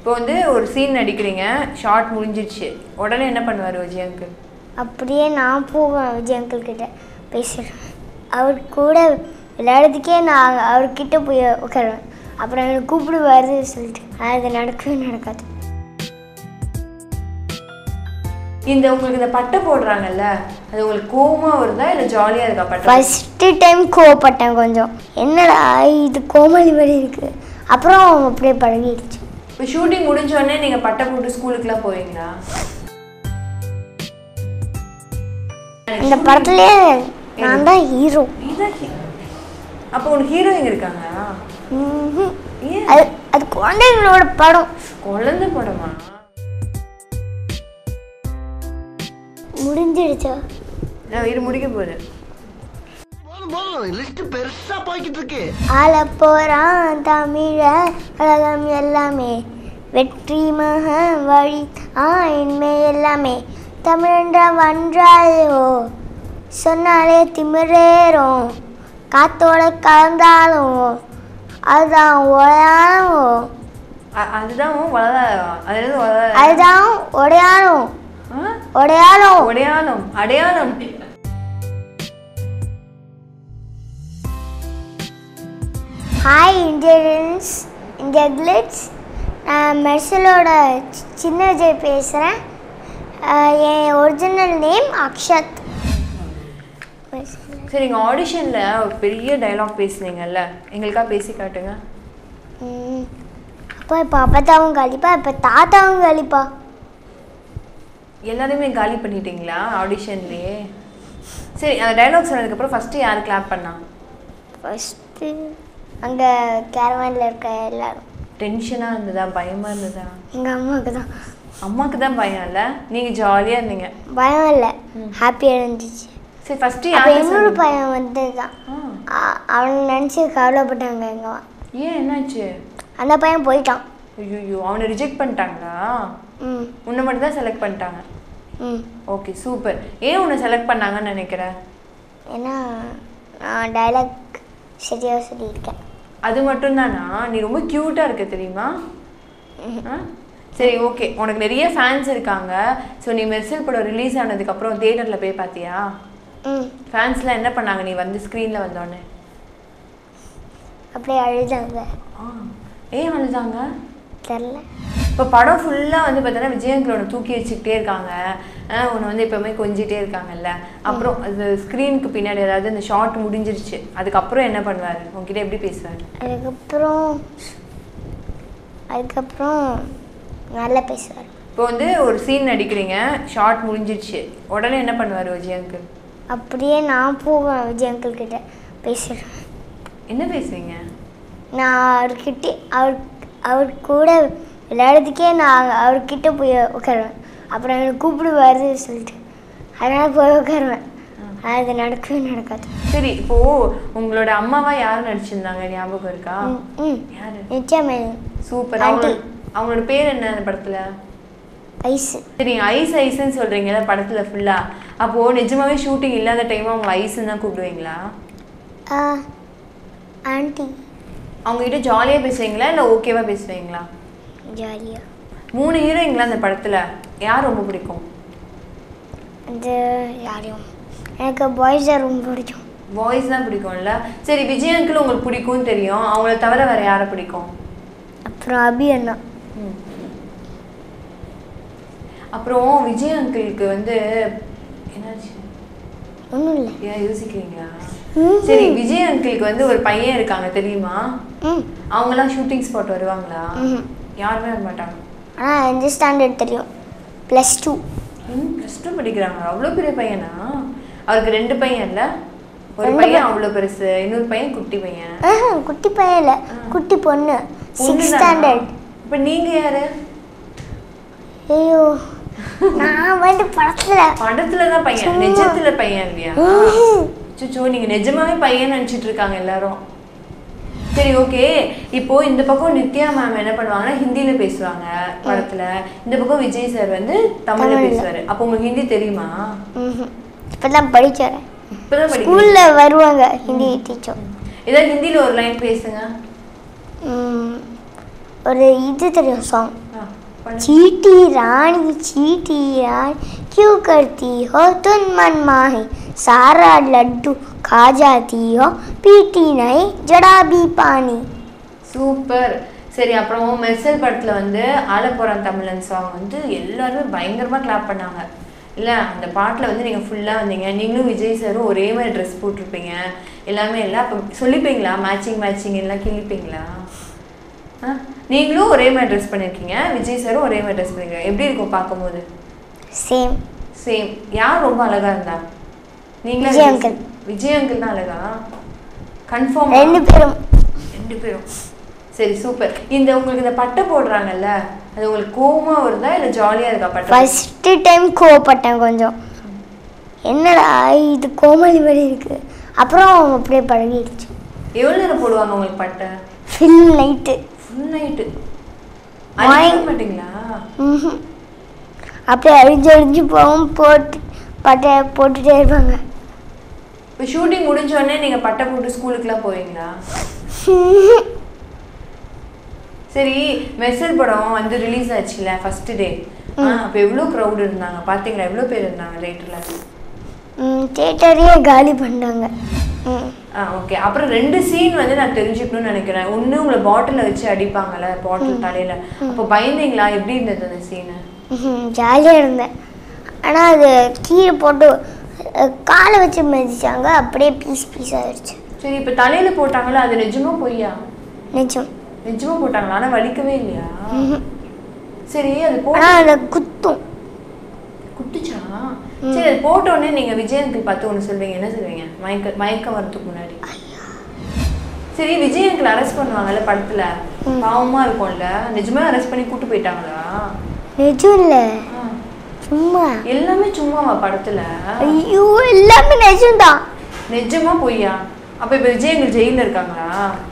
இப்போ வந்து ஒரு சீன் நடிக்கிறீங்க ஷார்ட் முடிஞ்சிடுச்சு உடனே என்ன பண்ணுவார் விஜய் அங்கிள் அப்படியே நான் போவேன் விஜய் அங்கிள் கிட்ட பேசுகிறேன் அவர் கூட விளையாடுறதுக்கே நான் அவர்கிட்ட போய் உட்காருவேன் அப்புறம் எனக்கு கூப்பிடுவாரு சொல்லிட்டு அது நடக்கவே நடக்காது இந்த உங்களுக்கு இந்த பட்டை போடுறாங்கல்ல அது உங்களுக்கு கோவமா வருதா இல்லை ஜாலியாக இருக்கா பட்டை ஃபஸ்ட்டு டைம் கோவப்பட்டேன் கொஞ்சம் என்னடா இது கோமலி மாதிரி இருக்குது அப்புறம் அப்படியே பழகிடுச்சு இப்போ ஷூட்டிங் முடிஞ்ச உடனே நீங்கள் பட்டை போட்டு ஸ்கூலுக்குலாம் போவீங்களா இந்த படத்துலேயே நான் தான் ஹீரோ நீதான் hero. அப்போ உனக்கு ஹீரோயின் இருக்காங்க ஏன் அது அது குழந்தைங்களோட படம் குழந்தை படமா முடிஞ்சிடுச்சா நான் இது முடிக்க போகுது போதும் போதும் லிஸ்ட் பெருசா போய்கிட்டு இருக்கு ஆள போறான் தமிழ கழகம் எல்லாமே வெற்றி மக வழி ஆண்மை எல்லாமே தமிழன்ற வன்றாயோ சொன்னாலே திமிரேறும் காத்தோட கலந்தாலும் அதுதான் உடையாலும் அ- அதுதான் வளர அது என்னது வளர அதுதான் உடையாலும் ஆ? உடையாலும் உடையாளம் அடையாளம் ஹாய் இந்தியன்ஸ் இந்தியா கிளிட்ஸ் நான் மெர்சலோட சி- சின்ன விஜய் பேசுகிறேன் என் ஒரிஜினல் நேம் அக்ஷத் சரி நீங்கள் ஆடிஷனில் ஒரு பெரிய டயலாக் பேசுனீங்கல்ல எங்களுக்கா பேசி காட்டுங்க ம். அப்பா இப்போ அப்பத்தாவும் கழிப்பா இப்போ தாத்தாவும் கழிப்பா எல்லாரையுமே காலி பண்ணிட்டீங்களா ஆடிஷன்லேயே சரி அந்த டயலாக் சொன்னதுக்கப்புறம் ஃபஸ்ட்டு யார் கிளாப் பண்ணா ஃபஸ்ட்டு அங்கே கேரவானில் இருக்க எல்லாரும் டென்ஷனாக இருந்ததா பயமாக இருந்ததா எங்கள் அம்மாவுக்கு தான் அம்மாவுக்கு தான் பயம் இல்லை நீங்கள் ஜாலியாக இருந்தீங்க பயம் இல்லை ஹாப்பியாக இருந்துச்சு சரி ஃபஸ்ட்டு அப்போ யார் இன்னொரு பையன் வந்து தான் ஆ அவனை நினச்சி கவலைப்பட்டாங்க எங்கள் அம்மா ஏன் என்னாச்சு அந்த பையன் போயிட்டான் ஐயோ அவனை ரிஜெக்ட் பண்ணிட்டாங்களா ம் உன்னை மட்டும் தான் செலக்ட் பண்ணிட்டாங்க ம் ஓகே சூப்பர் ஏன் உன்னை செலக்ட் பண்ணாங்கன்னு நினைக்கிறேன் ஏன்னா நான் டைலாக் சரியாக சொல்லியிருக்கேன் அது மட்டும்தானா நீ ரொம்ப க்யூட்டாக இருக்க தெரியுமா ஆ? சரி ஓகே உனக்கு நிறைய ஃபேன்ஸ் இருக்காங்க ஸோ நீ மெர்சல் படம் ரிலீஸ் ஆனதுக்கப்புறம் தேட்டரில் போய் பார்த்தியா ம் ஃபேன்ஸ்லாம் என்ன பண்ணாங்க நீ வந்து ஸ்க்ரீனில் வந்தோடனே அப்படியே அழுதாங்க ஆ ஏன் அழுதாங்க தெரில இப்போ படம் ஃபுல்லாக வந்து பார்த்தோன்னா விஜயங்கில் உன்னை தூக்கி வச்சுக்கிட்டே இருக்காங்க ஆ, உன்னை வந்து எப்போவுமே கொஞ்சிட்டே இருக்காங்கல்ல அப்புறம் அது ஸ்க்ரீனுக்கு பின்னாடி அதாவது இந்த ஷார்ட் முடிஞ்சிருச்சு அதுக்கப்புறம் என்ன பண்ணுவார் உன்கிட்ட எப்படி பேசுவார் அதுக்கப்புறம் அதுக்கப்புறம் நல்லா பேசுவார் இப்போ வந்து ஒரு சீன் நடிக்கிறீங்க ஷார்ட் முடிஞ்சிருச்சு உடனே என்ன பண்ணுவார் விஜய் அங்கிள் அப்படியே நான் போவேன் விஜய் அங்கிள் கிட்ட பேசுகிறேன் என்ன பேசுவீங்க நான் அவர்கிட்ட அவர் அவர் கூட விளையாடுறதுக்கே நான் அவர்கிட்ட போய் உட்காருவேன் அப்புறம் எனக்கு கூப்பிடுவாரு சொல்லிட்டு அதனால் போய் உட்காருவேன் அது நடக்கவே நடக்காது சரி இப்போ உங்களோட அம்மாவா யார் நடிச்சிருந்தாங்க ஞாபகம் இருக்கா ம், ம் யாரு நிச்சயமே சூப்பர் Aunty. அவங்களோட அவங்களோட பேர் என்ன அந்த படத்துல ஐஸு சரி ஐஸ் ஐஸ்ன்னு சொல்றீங்கல்ல படத்துல ஃபுல்லா அப்போ நிஜமாவே ஷூட்டிங் இல்லாத டைம் அவங்க ஐஸ்ன்னு தான் கூப்பிடுவீங்களா ஆண்டி அவங்க கிட்ட ஜாலியா பேசுவீங்களா இல்ல ஓகேவா பேசுவீங்களா ஜாலியாக மூணு ஹீரோயிங்களா அந்த படத்துல யார் ரொம்ப பிடிக்கும் அது யாரையும் எனக்கு பாய்ஸை ரொம்ப பிடிக்கும் பாய்ஸ் தான் பிடிக்கும்ல சரி விஜய் அங்கிள் உங்களுக்கு பிடிக்கும்னு தெரியும் அவங்கள தவிர வேற யாரை பிடிக்கும் அப்புறம் அபி அண்ணா ம். அப்புறம் விஜய் அங்கிளுக்கு வந்து என்னாச்சு ஒன்றும் இல்லை ஏன் யோசிக்கிறீங்களா ம். சரி விஜய் அங்கிளுக்கு வந்து ஒரு பையன் இருக்காங்க தெரியுமா ம் அவங்களாம் ஷூட்டிங் ஸ்பாட் வருவாங்களா ம்ஹும். யாருமே வர மாட்டாங்க ஆனால் எந்த ஸ்டாண்டர்ட் தெரியும் ப்ளஸ் டூ ம் கஷ்டம் படிக்கிறாங்க அவ்வளோ பெரிய பையனா அவருக்கு ரெண்டு பையன் இல்ல ஒரு ரெண்டு பையன் பை- அவ்வளோ பெருசு இன்னொரு பையன் குட்டி பையன் குட்டி பையன் இல்லை குட்டி பொண்ணு சிக்ஸ் ஸ்டாண்டர்ட் இப்போ நீங்க யாரு ஐயோ நான் வந்து படத்தில் படத்துல தான் பையன் சும்மா. நிஜத்துல பையன் இல்லையா சுச்சோ நீங்க நிஜமாவே பையன் நினைச்சிட்டு இருக்காங்க எல்லாரும் சரி ஓகே இப்போ இந்த பக்கம் நித்யா மேம் என்ன பண்ணுவாங்கன்னா ஹிந்தில பேசுவாங்க படத்துல இந்த பக்கம் விஜய் சார் வந்து தமிழ்ல தமிழ்ல. பேசுவாரு அப்போ உங்களுக்கு ஹிந்தி தெரியுமா இப்போ தான் படிக்கிறேன் இப்பதான் படிக்கிறீங்க ஸ்கூலில் வருவாங்க ஹிந்தி டீச்சர் ஏதாவது ஹிந்தில ஒரு லைன் பேசுங்க ஒரு இது தெரியும் சாங் ஆ. பண்ணு. चीटी रानी चीटी रानी क्यों करती हो तुम मनमाही सारा लड्डू खा जाती हो पीती नहीं जड़ा भी पानी சூப்பர் சரி அப்புறம் மெர்சல் படத்துல வந்து ஆலப்புறம் தமிழன் சாங் வந்து எல்லாருமே பயங்கரமா கிளாப் பண்ணாங்க இல்ல அந்த பாட்டுல வந்து நீங்க ஃபுல்லா வந்தீங்க நீங்களும் விஜய் சாரும் ஒரே மாதிரி ட்ரெஸ் போட்டிருப்பீங்க எல்லாமே எல்லாம் அப்ப சொல்லிப்பீங்களா மேட்சிங் மேட்சிங் எல்லாம் கிழிப்பீங்களா ஆ? நீங்களும் ஒரே மாதிரி ட்ரெஸ் பண்ணிருக்கீங்க விஜய் சாரும் ஒரே மாதிரி ட்ரெஸ் பண்ணிருக்கீங்க எப்படி இருக்கும் பார்க்கும்போது सेम சேம் யார் ரொம்ப அழகா இருந்தா நீங்களா விஜய் uncle. விஜய் அங்கிள் தான் அழகா கன்ஃபார்ம் ரெண்டு பேரும் ரெண்டு பேரும் சரி சூப்பர் இந்த உங்களுக்கு இந்த பட்டை போடுறாங்கல்ல அது உங்களுக்கு கோவமா வருதா இல்ல ஜாலியா இருக்கா பட்டை ஃபஸ்ட்டு டைம் கோவப்பட்டேன் கொஞ்சம் என்னடா இது கோமாளி மாதிரி இருக்கு அப்புறம் அப்படியே பழகிடுச்சு எவ்வளவு நேரம் போடுவாங்க உங்களுக்கு பட்டை full night full night Morning. அடிக்க மாட்டீங்களா அப்படியே அழிஞ்சு அழிஞ்சு போகும் போட்டு பட்டை போட்டுட்டே இருப்பாங்க இப்போ ஷூட்டிங் முடிஞ்ச உடனே நீங்க பட்டை போட்டு ஸ்கூலுக்குலாம் போவீங்களா சரி மெர்சல் படம் வந்து ரிலீஸ் ஆச்சுல ஃபர்ஸ்ட் டே அப்போ எவ்வளோ க்ரௌட் இருந்தாங்க பாத்தீங்களா எவ்வளோ பேர் இருந்தாங்க தேட்டரில் தேட்டரையே காலி பண்ணாங்க ம். ஆ ஓகே அப்புறம் ரெண்டு சீன் வந்து நான் தெரிஞ்சுக்கணும்னு நினைக்கிறேன் ஒன்று உங்களை பாட்டிலில் வச்சு அடிப்பாங்கல்ல பாட்டில் தலையில அப்போ பயந்தீங்களா எப்படி இருந்தது அந்த சீனு ம்ஹும். ஜாலியாக இருந்தேன் ஆனால் அது கீழே போட்டு அஹ், காலை வச்சு மிதிச்சாங்க அப்படியே பீஸ் பீஸ் ஆயிடுச்சு சரி இப்போ தலையில போட்டாங்களா அது நிஜமா பொய்யா நிஜம் நிஜமா போட்டாங்களா ஆனால் வலிக்கவே இல்லையா சரி அது போ ஆனால் அதை குத்தும் குட்டுச்சா சரி அது போட்ட உடனே நீங்க விஜய் அங்கிள் பார்த்து ஒன்று சொல்வீங்க என்ன சொல்வீங்க மயக்க மயக்கம் வரதுக்கு முன்னாடி சரி விஜய் அங்கிள் அரெஸ்ட் பண்ணுவாங்கல்ல படத்துல பாவமா இருக்கும்ல நிஜமா அரெஸ்ட் பண்ணி கூட்டு போயிட்டாங்களா நிஜம் இல்லை ஆ. சும்மா எல்லாமே சும்மாவா படத்துல ஐயோ எல்லாமே நிஜம்தான் நிஜமா பொய்யா அப்ப இப்ப விஜய் அங்கிள் ஜெயில இருக்காங்களா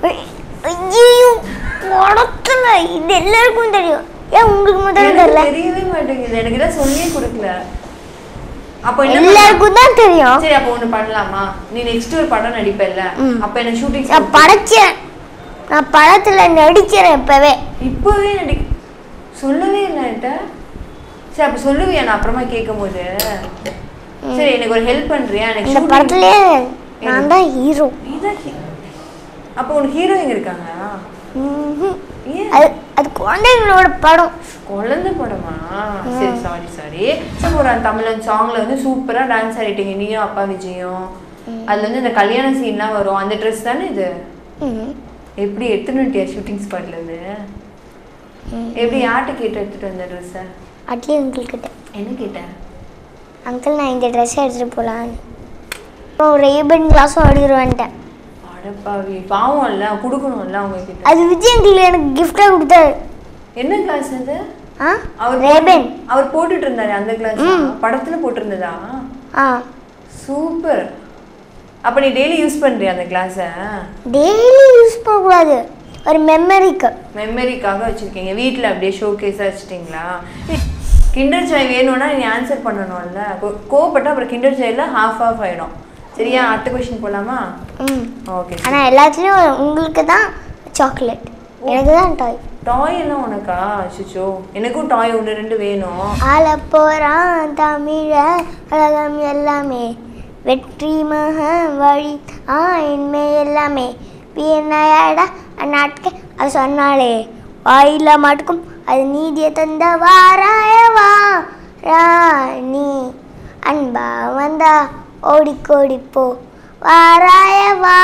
ஐயோ உடத்துல இது எல்லாருக்கும் தெரியும் ஏன் உங்களுக்கு முதல்ல எனக்கு தெரியல தெரியவே மாட்டேங்குது எனக்கு இதான் சொல்லியே கொடுக்கல அப்ப என்ன எல்லாருக்கும் தான் தெரியும் சரி அப்ப ஒண்ணு பண்ணலாமா நீ நெக்ஸ்ட் ஒரு படம் நடிப்பல்ல ம். அப்ப என்ன ஷூட்டிங் நான் படைச்சேன் நான் படத்துல நடிக்கிறேன் இப்பவே இப்பவே நடி சொல்லவே இல்லை என்கிட்ட சரி அப்ப சொல்லுவியா நான் அப்புறமா கேட்கும்போது சரி எனக்கு ஒரு ஹெல்ப் பண்றியா எனக்கு இந்த shooting- படத்துலயே நான் தான் ஹீரோ நீதான் he- அப்ப உனக்கு ஹீரோயின் இருக்காங்க ஏன் அது அது குழந்தைங்களோட படம் குழந்தை படமா சரி சாரி சாரி சரி ஒரு அந்த தமிழன் சாங்ல வந்து சூப்பரா டான்ஸ் ஆடிட்டீங்க நீயும் அப்பா விஜயும் அதுல வந்து இந்த கல்யாண சீன்லாம் வரும் அந்த ட்ரெஸ் தானே இது ம். எப்படி எடுத்துன்னு வந்துட்டியா ஷூட்டிங் ஸ்பாட்ல இருந்து எப்படி யார்கிட்ட கேட்டு எடுத்துட்டு வந்த ட்ரெஸ்ஸை அட்லி அங்கிள் கிட்ட என்ன கேட்டேன் அங்கிள் நான் இந்த ட்ரெஸ் எடுத்துட்டு போலான்னு அப்புறம் ரேபன் கிளாஸும் எடுத்துட்டு வந்துட்டேன் அடப்பாவி பாவம் இல்ல கொடுக்கணும்ல அவங்க கிட்ட அது விஜய் அங்கிள் எனக்கு கிஃப்டாக கொடுத்தாரு என்ன கிளாஸ் அது ஆ அவர் ரேபன் போட்டு- அவர் போட்டுட்டு இருந்தாரு அந்த கிளாஸ் படத்துல போட்டிருந்ததா ஆ சூப்பர் அப்ப நீ டெய்லி யூஸ் பண்றியா அந்த கிளாஸை டெய்லி யூஸ் பண்ணக்கூடாது ஒரு மெமரிக்கு மெமரிக்காக வச்சிருக்கீங்க வீட்ல அப்படியே ஷோ கேஸா வச்சிட்டீங்களா கிண்டர் ஜாய் வேணும்னா நீ ஆன்சர் பண்ணணும்ல கோ- கோவப்பட்டா அப்புறம் கிண்டர் ஜாயில ஹாஃப் ஆஃப் ஆயிடும் சரியா அடுத்த கொஸ்டின் போலாமா ம் ஓகே ஆனால் எல்லாத்துலேயும் உங்களுக்கு தான் சாக்லேட் எனக்கு தான் டாய் டாய் எல்லாம் உனக்கா அச்சோ எனக்கும் டாய் ஒன்று ரெண்டு வேணும் ஆள போகிறான் தமிழ உலகம் எல்லாமே வெற்றி மக வழி ஆ இன்மை எல்லாமே வீணாயாடா அந்நாட்க அது சொன்னாலே வாயில மட்டுக்கும் அது நீதியை தந்த வாராயவா ராணி அன்பா வந்தா ஓடிக்கோடி போ வாராயவா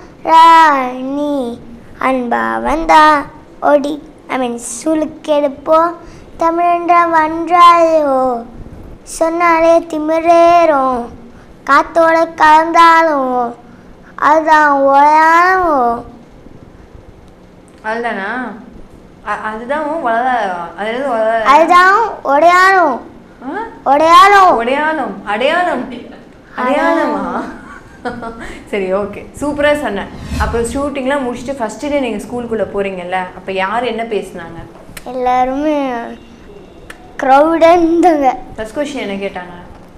ராணி அன்பா வந்தா ஓடி ஐ மீன் சுளுக்கெடுப்போ தமிழன்ற வன்றாயோ சொன்னாலே திமிரேறும் காத்தோட கலந்தாலும் அதுதான் உழையாலும் அதுதானா அ- அதுதான் வளர அது வளர அதுதான் உடையாலும் உடையாலும் அடையாளம் அடையாளம் அடையாளமா சரி ஓகே சூப்பராக சொன்னேன் அப்புறம் ஷூட்டிங்லாம் முடிச்சுட்டு ஃபர்ஸ்ட் டே நீங்கள் ஸ்கூலுக்குள்ளே போகிறீங்கல்ல அப்போ யார் என்ன பேசுனாங்க எல்லாருமே க்ரௌடாக இருந்தாங்க ஃபர்ஸ்ட் கொஷின் என்ன கேட்டாங்க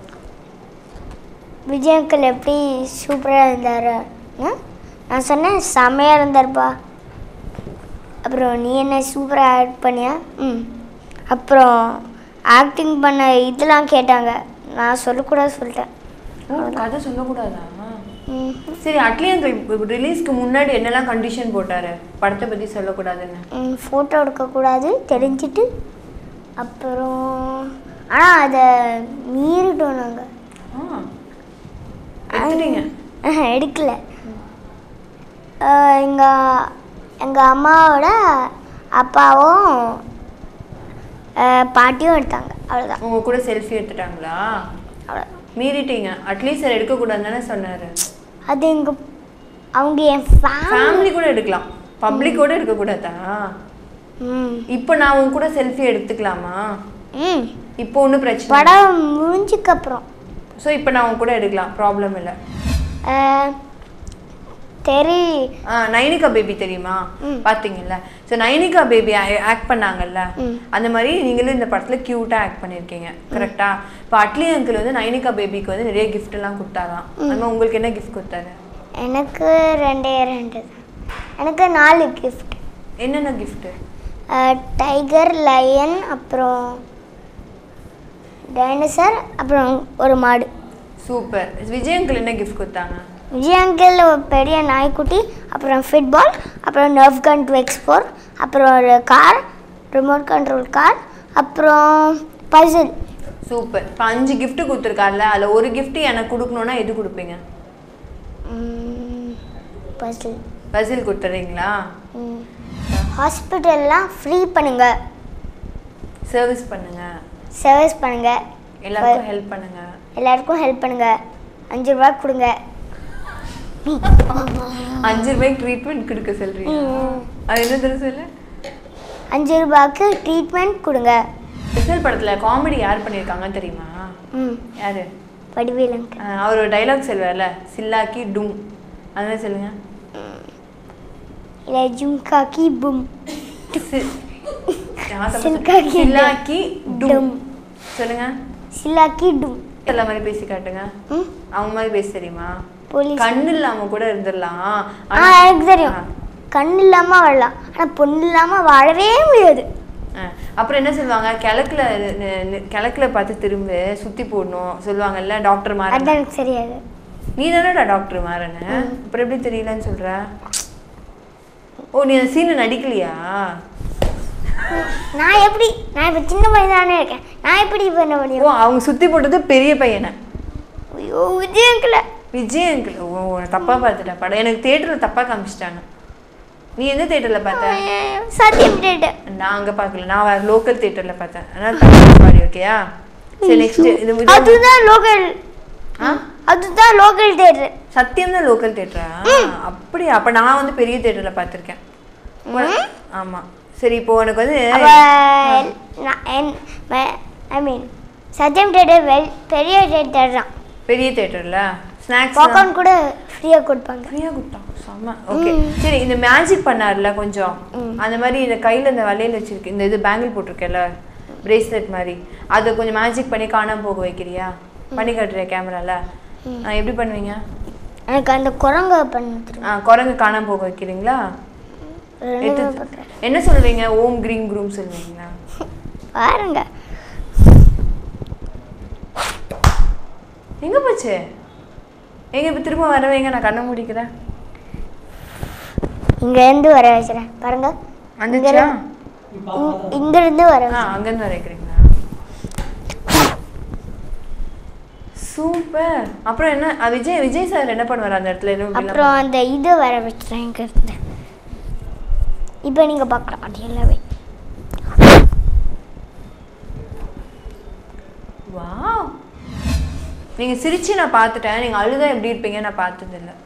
விஜய் அங்கிள் எப்படி சூப்பராக இருந்தார் நான் சொன்னேன் செம்மையாக இருந்தார்ப்பா அப்புறம் நீ என்ன சூப்பராக ஆட் பண்ணியா ம் அப்புறம் ஆக்டிங் பண்ண இதெல்லாம் கேட்டாங்க நான் சொல்லக்கூடாது சொல்லிட்டேன் ஓ கதை சொல்லக்கூடாதா ம். சரி அட்லி அங்கிள் ரிலீஸ்க்கு முன்னாடி என்னெல்லாம் கண்டிஷன் போட்டாரு படத்தை பத்தி சொல்லக்கூடாதுன்னு ம், ஃபோட்டோ எடுக்கக்கூடாது தெரிஞ்சுட்டு அப்புறம் ஆனால் அதை மீறிட்டோம் நாங்கள் ஆ எடுத்துட்டீங்க எடுக்கல எங்கள் எங்கள் அம்மாவோட அப்பாவும் அஹ், பாட்டியும் எடுத்தாங்க அவ்வளோதான் உங்க கூட செல்ஃபி எடுத்துட்டாங்களா அவ்வளோதான் மீறிட்டீங்க அட்லீஸ்ட் சார் எடுக்கக்கூடாதுன்னு தானே சொன்னாரு அது எங்கள் அவங்க என் ஃபேமிலி ஃபேமிலி கூட எடுக்கலாம் பப்ளிக்கோட எடுக்கக்கூடாதா ம் இப்போ நான் உன் கூட செல்ஃபி எடுத்துக்கலாமா ம் இப்போ ஒன்றும் பிரச்சனை படம் முடிஞ்சதுக்கப்புறம் ஸோ இப்போ நான் உன் கூட எடுக்கலாம் ப்ராப்ளம் இல்லை தெரி ஆ நைனிகா பேபி தெரியுமா ம். பார்த்தீங்கல்ல ஸோ நைனிகா பேபி ஆக்ட் பண்ணாங்கல்ல ம். அந்த மாதிரி நீங்களும் இந்த படத்தில் க்யூட்டாக ஆக்ட் பண்ணியிருக்கீங்க கரெக்டா இப்போ அட்லி அங்கிள் வந்து நைனிகா பேபிக்கு வந்து நிறைய gift எல்லாம் கொடுத்தாராம் அது மாதிரி உங்களுக்கு என்ன கிஃப்ட் கொடுத்தாரு எனக்கு ரெண்டே ரெண்டு தான் எனக்கு நாலு கிஃப்ட் என்னென்ன கிஃப்ட்டு டைகர் லயன் அப்புறம் டைனோசர் அப்புறம் ஒரு மாடு சூப்பர் விஜய் அங்கிள் என்ன கிஃப்ட் கொடுத்தாங்க விஜய் அங்கிள் ஒரு பெரிய நாய்க்குட்டி அப்புறம் ஃபுட்பால் அப்புறம் நர்வ் கன் டூ எக்ஸ்போர் அப்புறம் ஒரு கார் ரிமோட் கண்ட்ரோல் கார் அப்புறம் பசில் சூப்பர் இப்போ அஞ்சு gift கொடுத்துருக்காருல அதில் ஒரு gift எனக்கு கொடுக்கணுன்னா எது கொடுப்பீங்க பசில் பசில் கொடுத்துட்றீங்களா ஹாஸ்பிட்டல்லாம் ஃப்ரீ பண்ணுங்க சர்வீஸ் பண்ணுங்க சர்வீஸ் பண்ணுங்க எல்லாருக்கும் ஹெல்ப் பண்ணுங்க எல்லாருக்கும் ஹெல்ப் பண்ணுங்க அஞ்சு ரூபா கொடுங்க அஞ்சு ரூபாய்க்கு ட்ரீட்மெண்ட் கொடுக்க சொல்றீங்க ம். அது என்ன தெரியும் சொல்லு அஞ்சு ரூபாய்க்கு ட்ரீட்மெண்ட் கொடுங்க விசல் படத்துல காமெடி யார் பண்ணியிருக்காங்கன்னு தெரியுமா ம் யாரு வடிவேலங்க அஹ் அவர் ஒரு டைலாக் சொல்வார்ல சில்லாக்கி டும் அது மாதிரி சொல்லுங்க இல்லை ஜும்காக்கி பும் சி- யார் தப்பா சில்லாக்கி சொல்~ சில்லாக்கி டும் டும். சொல்லுங்க சில்லாக்கி டும் எல்லா மாதிரி பேசி காட்டுங்க ம் அவங்க மாதிரி பேச தெரியுமா போலீஸ் கண்ணு இல்லாம கூட இருந்துடலாம் ஆ ஆனா- எனக்கு தெரியும் ஆ. கண் இல்லாமல் வாழலாம் ஆனால் பொண்ணு இல்லாமல் வாழவே முடியாது ஆ. அப்புறம் என்ன சொல்லுவாங்க கிழக்குல நி- நி- கிழக்குல பார்த்து திரும்ப சுத்தி போடணும் சொல்லுவாங்கல்ல டாக்டர் அது மாறன் எனக்கு தெரியாது நீ தானடா டாக்டர் மாறன அப்புறம் எப்படி தெரியலன்னு சொல்ற ஓ நீ அந்த சீனை நடிக்கலையா நான் எப்படி நான் இப்போ சின்ன பையன் தானே இருக்கேன் நான் எப்படி பண்ண ஓ முடியும் அவங்க சுத்தி போட்டது பெரிய பையனை ஐயோ விஜயங்கில் விஜய் அங்கிள் ஓ உன்னை தப்பா பார்த்துட்டேன் படம் எனக்கு தேட்டர்ல தப்பா காமிச்சிட்டாங்க நீ எந்த தேட்டர்ல பார்த்த சத்தியம் டேட்டு நான் அங்க பார்க்கல நான் வேற லோக்கல் தேட்டர்ல பார்த்தேன் அதனால தப்பா பாடி ஓகேயா சரி நெக்ஸ்ட் இது இது- அதுதான் லோக்கல் ஆ அதுதான் லோக்கல் தேட்டர் சத்தியம் தான் லோக்கல் தேட்டரா அப்படியா அப்ப நான் வந்து பெரிய தேட்டர்ல பார்த்திருக்கேன் ஆமா சரி இப்போ உனக்கு வந்து ஐ மீன் சத்தியம் தேட்டர் வெல் பெரிய தேட்டர் தான் பெரிய தேட்டர்ல ஸ்நாக்ஸ் பாப்கார்ன் கூட ஃப்ரீயாக கொடுப்பாங்க ஃப்ரீயா கொடுத்தான் செம்ம ஓகே சரி இந்த மேஜிக் பண்ணார்ல கொஞ்சம் அந்த மாதிரி இந்த கையில இந்த வளையல் வச்சிருக்கு இந்த இது பேங்கிள் போட்டிருக்கேல்ல பிரேஸ்லெட் மாதிரி அதை கொஞ்சம் மேஜிக் பண்ணி காணாம போக வைக்கிறியா பண்ணி காட்டுறியா கேமரால எப்படி பண்ணுவீங்க எனக்கு அந்த குரங்க பண்ணி ஆ குரங்கு காணாம போக வைக்கிறீங்களா ரெண்டுமே எடுத்து- பார்க்குறேன் என்ன சொல்லுவீங்க ஓம் கிரீம் குரூம் சொல்லுவீங்களா பாருங்க எங்க போச்சு எங்க இப்ப திரும்ப வர வைங்க நான் கண்ணை முடிக்கிறேன் இங்கேருந்து வர வச்சுறேன் பாருங்க வந்துச்சா இங்க- இங்கிருந்து வர ஆ அங்கேருந்து வர வைக்கிறீங்களா சூப்பர் அப்புறம் என்ன அ, விஜய் விஜய் சார் என்ன பண்ணுவார் அந்த இடத்துல என்ன இப்படிலாம் அப்புறம் அந்த இது வர வச்சுறேன் இங்கிருந்து இப்போ நீங்கள் பார்க்கலாம் அது எல்லாமே வாவ் நீங்க சிரிச்சு நான் பார்த்துட்டேன் நீங்க அழுதா எப்படி இருப்பீங்க நான் பார்த்தது இல்ல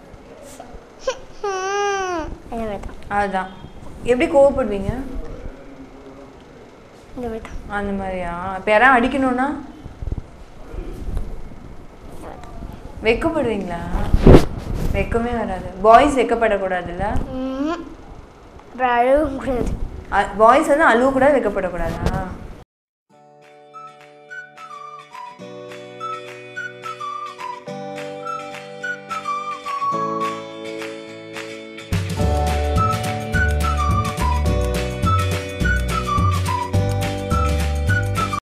இந்த மாதிரி தான் அதுதான் எப்படி கோவப்படுவீங்க இந்த மாதிரி தான் அந்த மாதிரியா இப்போ யாராவது அடிக்கணும்னா வெக்கப்படுவீங்களா வெக்கமே வராது பாய்ஸ் வெக்கப்படக்கூடாதுல்ல ம். அப்புறம் அழுவும் கூடாது பாய்ஸ் வந்து அழுவ கூட வைக்கப்படக்கூடாதா